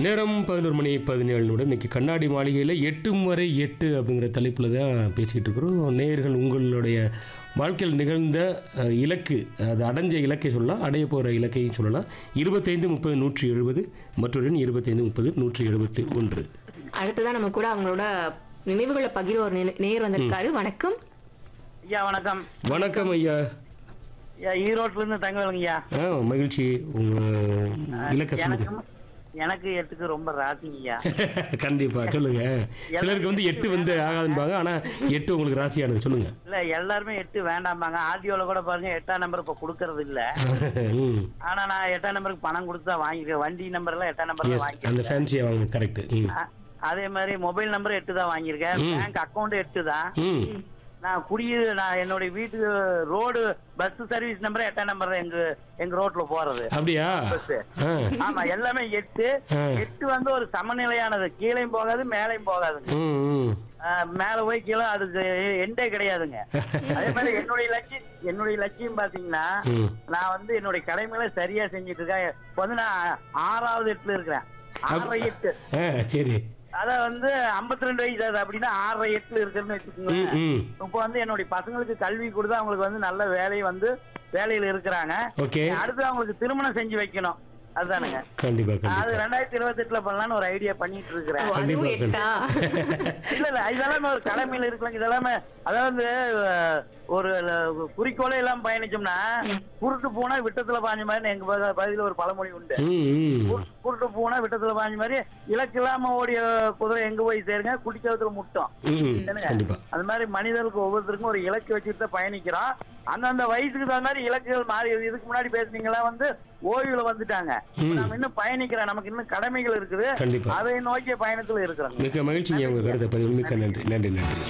நேரம் பதினோரு மணி பதினேழு நிமிடம் இன்னைக்கு கண்ணாடி மாளிகையில் எட்டும் வரை எட்டு அப்படிங்கிற தலைப்பில் தான் பேசிக்கிட்டு இருக்கிறோம் நேயர்கள் உங்களுடைய வாழ்க்கையில் நிகழ்ந்த அஹ், இலக்கு அது அடைஞ்ச இலக்கை சொல்லலாம் அடைய போகிற இலக்கையும் சொல்லலாம் இருபத்தைந்து முப்பது நூற்றி எழுபது மற்றொரு எண் இருபத்தைந்து முப்பது நூற்றி எழுபத்தி ஒன்று அடுத்ததான் நம்ம கூட அவங்களோட நினைவுகளை பகிர ஒரு நே- நேயர் வந்திருக்காரு வணக்கம் ஐயா வணக்கம் வணக்கம் ஐயா ஐயா ஈரோட்ல இருந்து தங்கவேலுங்க ஐயா ஆ மகிழ்ச்சி உங்கள் இலக்கை சொல்லுங்க எனக்கும் எனக்கு எட்டுக்கு ரொம்ப ராசிங்க ஐயா கண்டிப்பா சொல்லுங்க சிலருக்கு வந்து எட்டு வந்து ஆகாதுன்பாங்க ஆனா எட்டு உங்களுக்கு ராசியானது சொல்லுங்க இல்ல எல்லாருமே எட்டு வேண்டாம்பாங்க ஆடியோல கூட பாருங்க எட்டாம் நம்பர் இப்ப கொடுக்கறது இல்ல ம் ஆனா நான் எட்டாம் நம்பருக்கு பணம் கொடுத்து தான் வாங்கிருக்கேன் வண்டி நம்பர் எல்லாம் எட்டாம் நம்பர்ல எஸ் வாங்கிருக்கேன் அந்த ஃபேன்சியாக வாங்க கரெக்ட் ம் அ- அதே மாதிரி மொபைல் நம்பர் எட்டு தான் வாங்கியிருக்கேன் பேங்க் அக்கவுண்ட் எட்டு தான் ம் நான் குடிய நான் என்னுடைய வீட்டுக்கு ரோடு பஸ் சர்வீஸ் நம்பர் எட்டாம் நம்பர் எங்க எங்க ரோட்ல போறது அப்படியா பஸ் ஆ ஆமா எல்லாமே எட்டு ஆ. எட்டு வந்து ஒரு சமநிலையானது கீழையும் போகாது மேலையும் போகாதுங்க ம் ம் ஆஹ் மேல போய் கீழே அதுக்கு எண்டே கிடையாதுங்க அதே மாதிரி என்னுடைய லட்சியம் என்னுடைய லட்சியம் பாத்தீங்கன்னா ம் நான் வந்து என்னுடைய கடமைகளை சரியா செஞ்சுட்டு இருக்கேன் இப்ப வந்து நான் ஆறாவது எட்டுல இருக்கிறேன் ஆறரை எட்டு ஆ சரி அத வந்து 52 ரெண்டு வயசு ஆகுது அப்படின்னா ஆறரை எட்டுல இருக்குன்னு ம் வச்சுக்கோங்க ம் இப்போ வந்து என்னுடைய பசங்களுக்கு கல்வி கொடுத்து அவங்களுக்கு வந்து நல்ல வேலை வந்து வேலையில இருக்கிறாங்க ஓகே அடுத்து அவங்களுக்கு திருமணம் செஞ்சு வைக்கணும் அதுதானுங்க கண்டிப்பா அது கண்டிப்பா ரெண்டாயிரத்தி இருபத்தி எட்டுல பண்ணலாம்னு ஒரு ஐடியா பண்ணிட்டு இருக்கிறேன் ஓ, அதுவும் கண்டிப்பா, எட்டா இல்ல இல்ல இதெல்லாமே ஒரு கடமையில இருக்கலாம் இதெல்லாமே அதாவது அஹ், ஒரு அஹ், குறிக்கோளே இல்லாம பயணிச்சோம்னா குருட்டு போனா விட்டத்துல பாஞ்ச மாதிரி எங்க பகு- பகுதியில ஒரு பழமொழி உண்டு ம் ம் குரு- குருட்டு போனா விட்டத்துல பாஞ்ச மாதிரி இலக்கு இல்லாம ஓடிய குதிரை எங்க போய் சேருங்க குடிச்சவத்துல முட்டும் ம் கண்டிப்பா அது மாதிரி மனிதர்களுக்கு ஒவ்வொருத்தருக்கும் ஒரு இலக்கு வச்சுட்டு தான் பயணிக்கிறோம் அந்தந்த வயசுக்கு தகுந்த மாதிரி இலக்குகள் மாறி இதுக்கு முன்னாடி பேசுனீங்களா வந்து ஓய்வுல வந்துட்டாங்க ம். நம்ம இன்னும் பயணிக்கிறோம் நமக்கு இன்னும் கடமைகள் இருக்குது கண்டிப்பா அதை நோக்கிய பயணத்துல இருக்கிறோம் மிக்க மகிழ்ச்சிங்க உங்க கருத்தை பதிவு மிக்க நன்றி நன்றி நன்றி